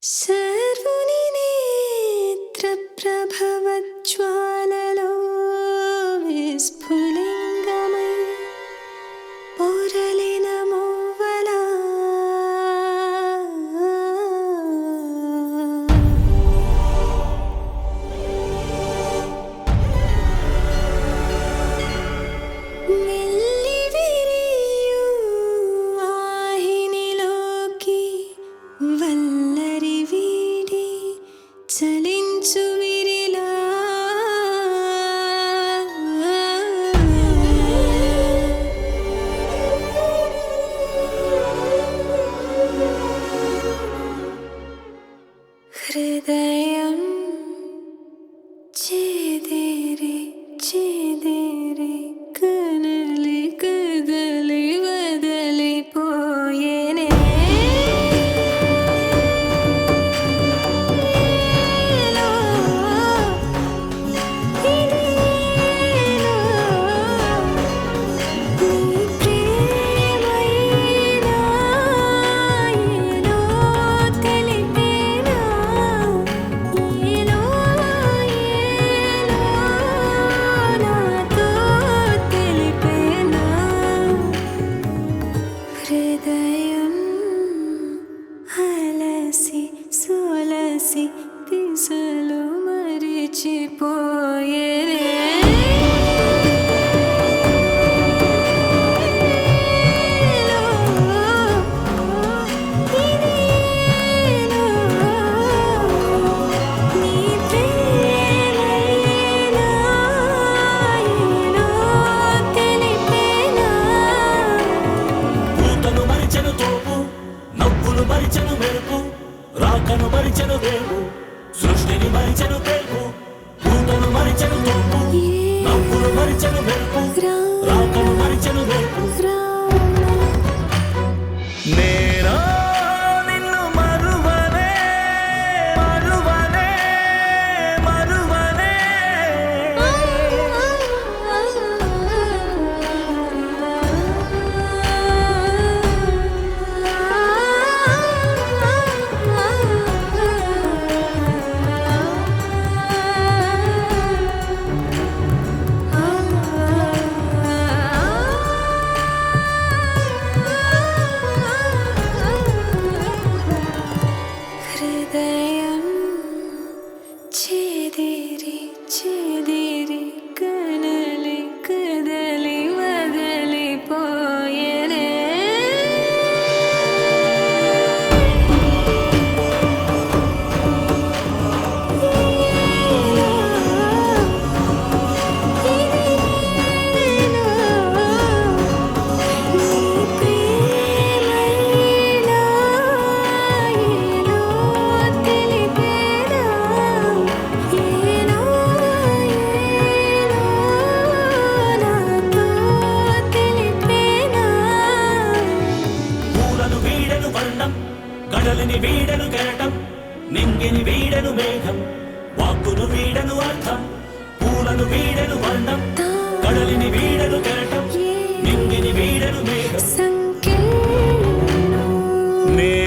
సర్వుని నేత్రప్రభవజ్వాలలో విస్ఫులింగమై పొరలిన మువ్వలా మెల్లి విరియు వాహినిలోకి వల్లరి వీడి చలించు విరిలా హృదయం చేదేరి చేదేరి కనలి కదలి వదలిపోయేనే ఏలో, ఇదేలో, నీ ప్రేమైనా ఏలో తెలిపేనా ఏలో ఏలో నాతో తెలిపేనా హృదయం అలసి సోలసి దిశలు మరిచిపోయేనే నీ ప్రేమైనా ఏలో తెలిపేనా పూతను మరిచెను తోపు నవ్వులు మరిచెను మెరుపు రాకను మరిచెను రేపు సృష్టిని మరిచెను పేపు పూతను మరిచెను తోపు నవ్వులు మరిచెను మెరుపు రాకను మరిచెను రేపు నేనా నిన్ను మరువనే మరువనే మరువనే హృదయం చేదేరి చేదేరి కనలి కదలి వదలిపోయేనే నీ ప్రేమైనా ఏలో తెలిపేనా ఏలో ఏలో నాతో తెలిపేనా పూలను వీడను వర్ణం కడలిని వీడను కెరటం నింగిని వీడను మేఘం వాక్కును వీడను అర్థం పూలను వీడను వర్ణం కడలిని వీడను కెరటం నింగిని వీడను మేఘం సంకేను నే